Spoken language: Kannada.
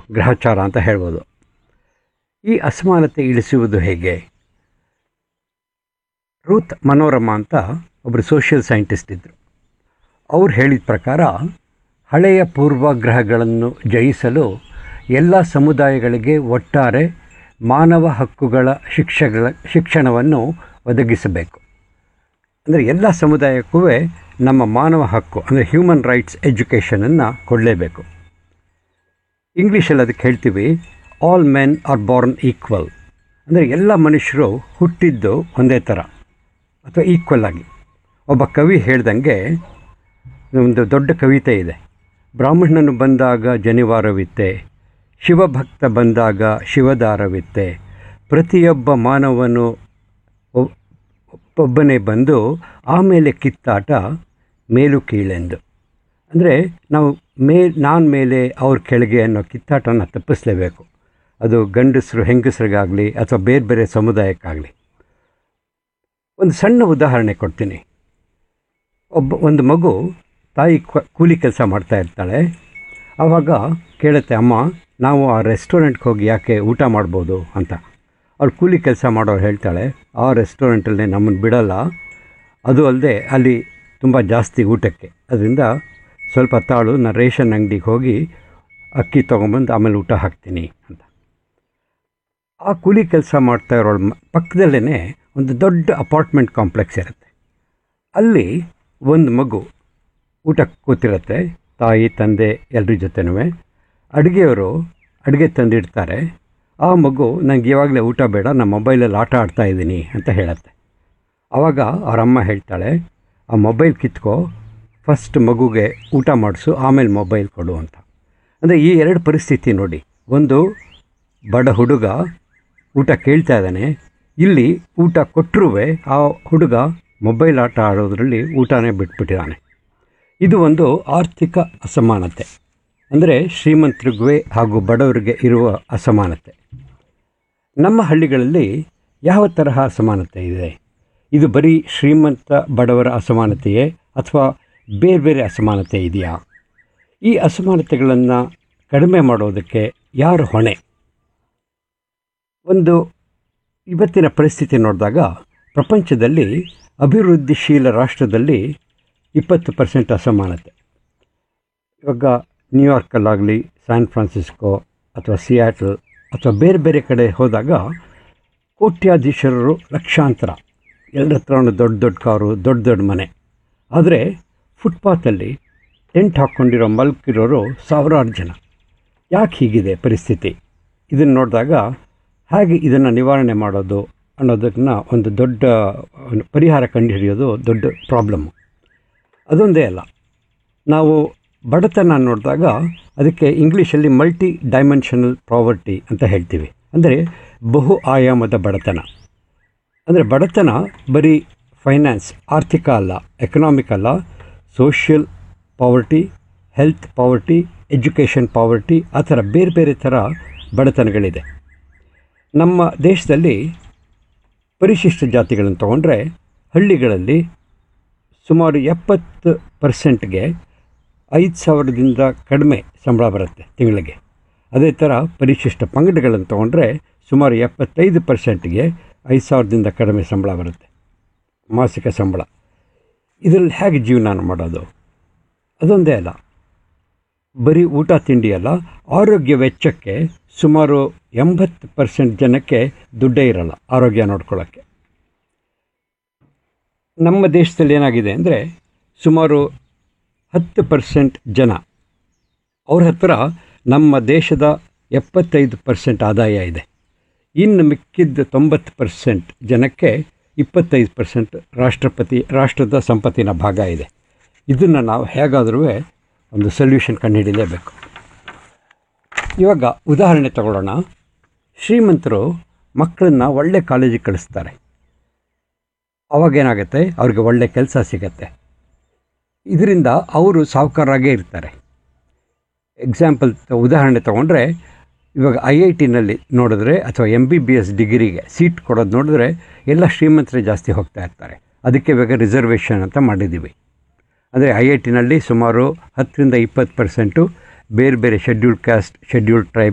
ಗ್ರಹಚಾರ ಅಂತ ಹೇಳ್ಬೋದು ಈ ಅಸಮಾನತೆ ಇಳಿಸುವುದು ಹೇಗೆ ರೂತ್ ಮನೋರಮ ಅಂತ ಒಬ್ಬರು ಸೋಷಿಯಲ್ ಸೈಂಟಿಸ್ಟ್ ಇದ್ದರು ಅವ್ರು ಹೇಳಿದ ಪ್ರಕಾರ ಹಳೆಯ ಪೂರ್ವಗ್ರಹಗಳನ್ನು ಜಯಿಸಲು ಎಲ್ಲ ಸಮುದಾಯಗಳಿಗೆ ಒಟ್ಟಾರೆ ಮಾನವ ಹಕ್ಕುಗಳ ಶಿಕ್ಷಗಳ ಶಿಕ್ಷಣವನ್ನು ಒದಗಿಸಬೇಕು ಅಂದರೆ ಎಲ್ಲ ಸಮುದಾಯಕ್ಕೂ ನಮ್ಮ ಮಾನವ ಹಕ್ಕು ಅಂದರೆ ಹ್ಯೂಮನ್ ರೈಟ್ಸ್ ಎಜುಕೇಷನನ್ನು ಕೊಡಲೇಬೇಕು ಇಂಗ್ಲೀಷಲ್ಲಿ ಅದಕ್ಕೆ ಹೇಳ್ತೀವಿ all men are born equal ಅಂದರೆ ಎಲ್ಲ ಮನುಷ್ಯರು ಹುಟ್ಟಿದ್ದು ಒಂದೇ ಥರ ಅಥವಾ ಈಕ್ವಲ್ ಆಗಿ ಒಬ್ಬ ಕವಿ ಹೇಳ್ದಂಗೆ ಒಂದು ದೊಡ್ಡ ಕವಿತೆ ಇದೆ ಬ್ರಾಹ್ಮಣನು ಬಂದಾಗ ಜನಿವಾರವಿತ್ತೆ ಶಿವಭಕ್ತ ಬಂದಾಗ ಶಿವದಾರವಿತ್ತೆ ಪ್ರತಿಯೊಬ್ಬ ಮಾನವನು ಒ- ಒಬ್ಬನೇ ಬಂದು ಆಮೇಲೆ ಕಿತ್ತಾಟ ಮೇಲು ಕೀಳೆಂದು ಅಂದರೆ ನಾವು ಮೇ ನಾನು ಮೇಲೆ ಅವ್ರ ಕೆಳಗೆ ಅನ್ನೋ ಕಿತ್ತಾಟನ ತಪ್ಪಿಸಲೇಬೇಕು ಅದು ಗಂಡಸರು ಹೆಂಗಸರಿಗಾಗಲಿ ಅಥವಾ ಬೇರೆ ಬೇರೆ ಸಮುದಾಯಕ್ಕಾಗಲಿ ಒಂದು ಸಣ್ಣ ಉದಾಹರಣೆ ಕೊಡ್ತೀನಿ ಒಬ್ಬ ಒಂದು ಮಗು ತಾಯಿ ಕ್ವ- ಕೂಲಿ ಕೆಲಸ ಮಾಡ್ತಾ ಇರ್ತಾಳೆ ಆವಾಗ ಕೇಳುತ್ತೆ ಅಮ್ಮ ನಾವು ಆ ರೆಸ್ಟೋರೆಂಟ್ಗೆ ಹೋಗಿ ಯಾಕೆ ಊಟ ಮಾಡ್ಬೋದು ಅಂತ ಅವ್ಳು ಕೂಲಿ ಕೆಲಸ ಮಾಡೋರು ಹೇಳ್ತಾಳೆ ಆ ರೆಸ್ಟೋರೆಂಟಲ್ಲಿ ನಮ್ಮನ್ನು ಬಿಡಲ್ಲ ಅದು ಅಲ್ಲದೆ ಅಲ್ಲಿ ತುಂಬ ಜಾಸ್ತಿ ಊಟಕ್ಕೆ ಅದರಿಂದ ಸ್ವಲ್ಪ ತಾಳು ನಾನು ರೇಷನ್ ಅಂಗಡಿಗೆ ಹೋಗಿ ಅಕ್ಕಿ ತೊಗೊಂಬಂದು ಆಮೇಲೆ ಊಟ ಹಾಕ್ತೀನಿ ಅಂತ ಆ ಕೂಲಿ ಕೆಲಸ ಮಾಡ್ತಾ ಇರೋಳ ಪಕ್ಕದಲ್ಲೇ ಒಂದು ದೊಡ್ಡ ಅಪಾರ್ಟ್ಮೆಂಟ್ ಕಾಂಪ್ಲೆಕ್ಸ್ ಇರುತ್ತೆ ಅಲ್ಲಿ ಒಂದು ಮಗು ಊಟಕ್ಕೆ ಕೂತಿರುತ್ತೆ ತಾಯಿ ತಂದೆ ಎಲ್ಲರ ಜೊತೆನೂ ಅಡುಗೆಯವರು ಅಡುಗೆ ತಂದಿಡ್ತಾರೆ ಆ ಮಗು ನನಗೆ ಇವಾಗಲೇ ಊಟ ಬೇಡ ನಾನು ಮೊಬೈಲಲ್ಲಿ ಆಟ ಆಡ್ತಾ ಇದ್ದೀನಿ ಅಂತ ಹೇಳುತ್ತೆ ಆವಾಗ ಅವರಮ್ಮ ಹೇಳ್ತಾಳೆ ಆ ಮೊಬೈಲ್ ಕಿತ್ಕೋ ಫಸ್ಟ್ ಮಗುಗೆ ಊಟ ಮಾಡಿಸು ಆಮೇಲೆ ಮೊಬೈಲ್ ಕೊಡು ಅಂತ ಅಂದರೆ ಈ ಎರಡು ಪರಿಸ್ಥಿತಿ ನೋಡಿ ಒಂದು ಬಡ ಹುಡುಗ ಊಟ ಕೇಳ್ತಾ ಇದ್ದಾನೆ ಇಲ್ಲಿ ಊಟ ಕೊಟ್ಟರೂ ಆ ಹುಡುಗ ಮೊಬೈಲ್ ಆಟ ಆಡೋದ್ರಲ್ಲಿ ಊಟನೇ ಬಿಟ್ಬಿಟ್ಟಿದ್ದಾನೆ ಇದು ಒಂದು ಆರ್ಥಿಕ ಅಸಮಾನತೆ ಅಂದರೆ ಶ್ರೀಮಂತರಿಗೂ ಹಾಗೂ ಬಡವರಿಗೆ ಇರುವ ಅಸಮಾನತೆ ನಮ್ಮ ಹಳ್ಳಿಗಳಲ್ಲಿ ಯಾವ ತರಹ ಅಸಮಾನತೆ ಇದೆ ಇದು ಬರೀ ಶ್ರೀಮಂತ ಬಡವರ ಅಸಮಾನತೆಯೇ ಅಥವಾ ಬೇರೆ ಬೇರೆ ಅಸಮಾನತೆ ಇದೆಯಾ ಈ ಅಸಮಾನತೆಗಳನ್ನು ಕಡಿಮೆ ಮಾಡೋದಕ್ಕೆ ಯಾರು ಹೊಣೆ ಒಂದು ಇವತ್ತಿನ ಪರಿಸ್ಥಿತಿ ನೋಡಿದಾಗ ಪ್ರಪಂಚದಲ್ಲಿ ಅಭಿವೃದ್ಧಿಶೀಲ ರಾಷ್ಟ್ರದಲ್ಲಿ ಇಪ್ಪತ್ತು ಪರ್ಸೆಂಟ್ ಅಸಮಾನತೆ ಇವಾಗ ನ್ಯೂಯಾರ್ಕಲ್ಲಾಗಲಿ ಸ್ಯಾನ್ ಫ್ರಾನ್ಸಿಸ್ಕೋ ಅಥವಾ ಸಿಯಾಟಲ್ ಅಥವಾ ಬೇರೆ ಬೇರೆ ಕಡೆ ಹೋದಾಗ ಕೋಟ್ಯಾಧೀಶರು ಲಕ್ಷಾಂತರ ಎಲ್ಲರ ಹತ್ರ ದೊಡ್ಡ ದೊಡ್ಡ ಕಾರು ದೊಡ್ಡ ದೊಡ್ಡ ಮನೆ ಆದರೆ ಫುಟ್ಪಾತಲ್ಲಿ ಟೆಂಟ್ ಹಾಕ್ಕೊಂಡಿರೋ ಮಲ್ಕಿರೋರು ಸಾವಿರಾರು ಜನ ಯಾಕೆ ಹೀಗಿದೆ ಪರಿಸ್ಥಿತಿ ಇದನ್ನು ನೋಡಿದಾಗ ಹೇಗೆ ಇದನ್ನು ನಿವಾರಣೆ ಮಾಡೋದು ಅನ್ನೋದನ್ನ ಒಂದು ದೊಡ್ಡ ಒಂದು ಪರಿಹಾರ ಕಂಡುಹಿಡಿಯೋದು ದೊಡ್ಡ ಪ್ರಾಬ್ಲಮ್ಮು ಅದೊಂದೇ ಅಲ್ಲ ನಾವು ಬಡತನ ನೋಡಿದಾಗ ಅದಕ್ಕೆ ಇಂಗ್ಲೀಷಲ್ಲಿ ಮಲ್ಟಿ ಡೈಮೆನ್ಷನಲ್ ಪ್ರಾವರ್ಟಿ ಅಂತ ಹೇಳ್ತೀವಿ ಅಂದರೆ ಬಹು ಆಯಾಮದ ಬಡತನ ಅಂದರೆ ಬಡತನ ಬರೀ ಫೈನಾನ್ಸ್ ಆರ್ಥಿಕ ಅಲ್ಲ ಎಕನಾಮಿಕ್ ಅಲ್ಲ social poverty health poverty education poverty ಆ ಥರ ಬೇರೆ ಬೇರೆ ಥರ ಬಡತನಗಳಿದೆ ನಮ್ಮ ದೇಶದಲ್ಲಿ ಪರಿಶಿಷ್ಟ ಜಾತಿಗಳನ್ನು ತಗೊಂಡ್ರೆ ಹಳ್ಳಿಗಳಲ್ಲಿ ಸುಮಾರು ಎಪ್ಪತ್ತು ಪರ್ಸೆಂಟ್ಗೆ ಐದು ಸಾವಿರದಿಂದ ಕಡಿಮೆ ಸಂಬಳ ಬರುತ್ತೆ ತಿಂಗಳಿಗೆ ಅದೇ ಥರ ಪರಿಶಿಷ್ಟ ಪಂಗಡಗಳನ್ನು ತೊಗೊಂಡ್ರೆ ಸುಮಾರು ಎಪ್ಪತ್ತೈದು ಪರ್ಸೆಂಟ್ಗೆ ಐದು ಸಾವಿರದಿಂದ ಕಡಿಮೆ ಸಂಬಳ ಬರುತ್ತೆ ಮಾಸಿಕ ಸಂಬಳ ಇದರಲ್ಲಿ ಹೇಗೆ ಜೀವನ ಮಾಡೋದು ಅದೊಂದೇ ಅಲ್ಲ ಬರೀ ಊಟ ತಿಂಡಿ ಅಲ್ಲ ಆರೋಗ್ಯ ವೆಚ್ಚಕ್ಕೆ ಸುಮಾರು ಎಂಬತ್ತು ಪರ್ಸೆಂಟ್ ಜನಕ್ಕೆ ದುಡ್ಡೇ ಇರಲ್ಲ ಆರೋಗ್ಯ ನೋಡ್ಕೊಳ್ಳೋಕ್ಕೆ ನಮ್ಮ ದೇಶದಲ್ಲಿ ಏನಾಗಿದೆ ಅಂದರೆ ಸುಮಾರು ಹತ್ತು ಪರ್ಸೆಂಟ್ ಜನ ಅವ್ರ ಹತ್ರ ನಮ್ಮ ದೇಶದ ಎಪ್ಪತ್ತೈದು ಪರ್ಸೆಂಟ್ ಆದಾಯ ಇದೆ ಇನ್ನು ಮಿಕ್ಕಿದ್ದ ತೊಂಬತ್ತು ಪರ್ಸೆಂಟ್ ಜನಕ್ಕೆ ಇಪ್ಪತ್ತೈದು ಪರ್ಸೆಂಟ್ ರಾಷ್ಟ್ರಪತಿ ರಾಷ್ಟ್ರದ ಸಂಪತ್ತಿನ ಭಾಗ ಇದೆ ಇದನ್ನು ನಾವು ಹೇಗಾದರೂ ಒಂದು ಸೊಲ್ಯೂಷನ್ ಕಂಡುಹಿಡಿಯಲೇಬೇಕು ಇವಾಗ ಉದಾಹರಣೆ ತಗೊಳ್ಳೋಣ ಶ್ರೀಮಂತರು ಮಕ್ಕಳನ್ನ ಒಳ್ಳೆ ಕಾಲೇಜಿಗೆ ಕಳಿಸ್ತಾರೆ ಅವಾಗೇನಾಗುತ್ತೆ ಅವ್ರಿಗೆ ಒಳ್ಳೆ ಕೆಲಸ ಸಿಗತ್ತೆ ಇದರಿಂದ ಅವರು ಸಾಹುಕಾರಾಗೇ ಇರ್ತಾರೆ ಎಕ್ಸಾಂಪಲ್ ಉದಾಹರಣೆ ತೊಗೊಂಡ್ರೆ ಇವಾಗ ಐ ಐ ಟಿನಲ್ಲಿ ನೋಡಿದ್ರೆ ಅಥವಾ ಎಮ್ ಬಿ ಬಿ ಎಸ್ ಡಿಗ್ರಿಗೆ ಸೀಟ್ ಕೊಡೋದು ನೋಡಿದ್ರೆ ಎಲ್ಲ ಶ್ರೀಮಂತರೇ ಜಾಸ್ತಿ ಹೋಗ್ತಾ ಇರ್ತಾರೆ ಅದಕ್ಕೆ ಇವಾಗ ರಿಸರ್ವೇಷನ್ ಅಂತ ಮಾಡಿದ್ದೀವಿ ಅಂದರೆ ಐ ಐ ಟಿನಲ್ಲಿ ಸುಮಾರು ಹತ್ತರಿಂದ ಇಪ್ಪತ್ತು ಪರ್ಸೆಂಟು ಬೇರೆ ಬೇರೆ ಶೆಡ್ಯೂಲ್ಡ್ ಕ್ಯಾಸ್ಟ್ ಶೆಡ್ಯೂಲ್ಡ್ ಟ್ರೈಬ್